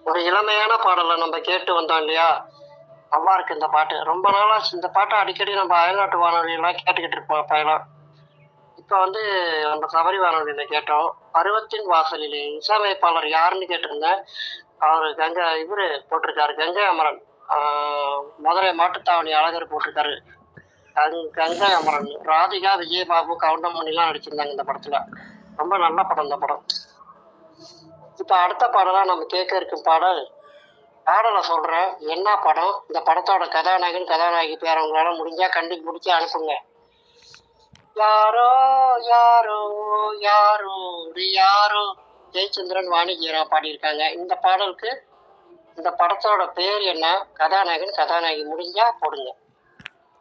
ஒரு இளமையான பாடலை நம்ம கேட்டு வந்தோம் இல்லையா நல்லா இருக்கு இந்த பாட்டு ரொம்ப நாளாச்சு இந்த பாட்டை அடிக்கடி நம்ம அயல்நாட்டு வானொலியெல்லாம் கேட்டுக்கிட்டு இருப்போம் அப்பெல்லாம் இப்போ வந்து நம்ம சபரி வானொலியில கேட்டோம் பருவத்தின் வாசலிலே இசையமைப்பாளர் யாருன்னு கேட்டிருந்தேன் அவர் கங்கை இவரு போட்டிருக்காரு கங்கை அமரன் ஆஹ் மதுரை மாட்டுத்தாவணி அழகர் போட்டிருக்காரு கங்- கங்கை அமரன் ராதிகா விஜயபாபு கவுண்டமணிலாம் நடிச்சிருந்தாங்க இந்த படத்துல ரொம்ப நல்ல படம் இந்த படம் இப்போ அடுத்த பாடலா நம்ம கேட்க இருக்கும் பாடல் பாடலை சொல்றேன் என்ன படம் இந்த படத்தோட கதாநாயகன் கதாநாயகி பேர் உங்களால முடிஞ்சா கண்டிப்பா முடிச்சு அனுப்புங்க யாரோ யாரோ யாரோ ஒரு யாரோ ஜெயச்சந்திரன் வாணிஜீரா பாடியிருக்காங்க இந்த பாடலுக்கு இந்த படத்தோட பேர் என்ன கதாநாயகன் கதாநாயகி முடிஞ்சா போடுங்க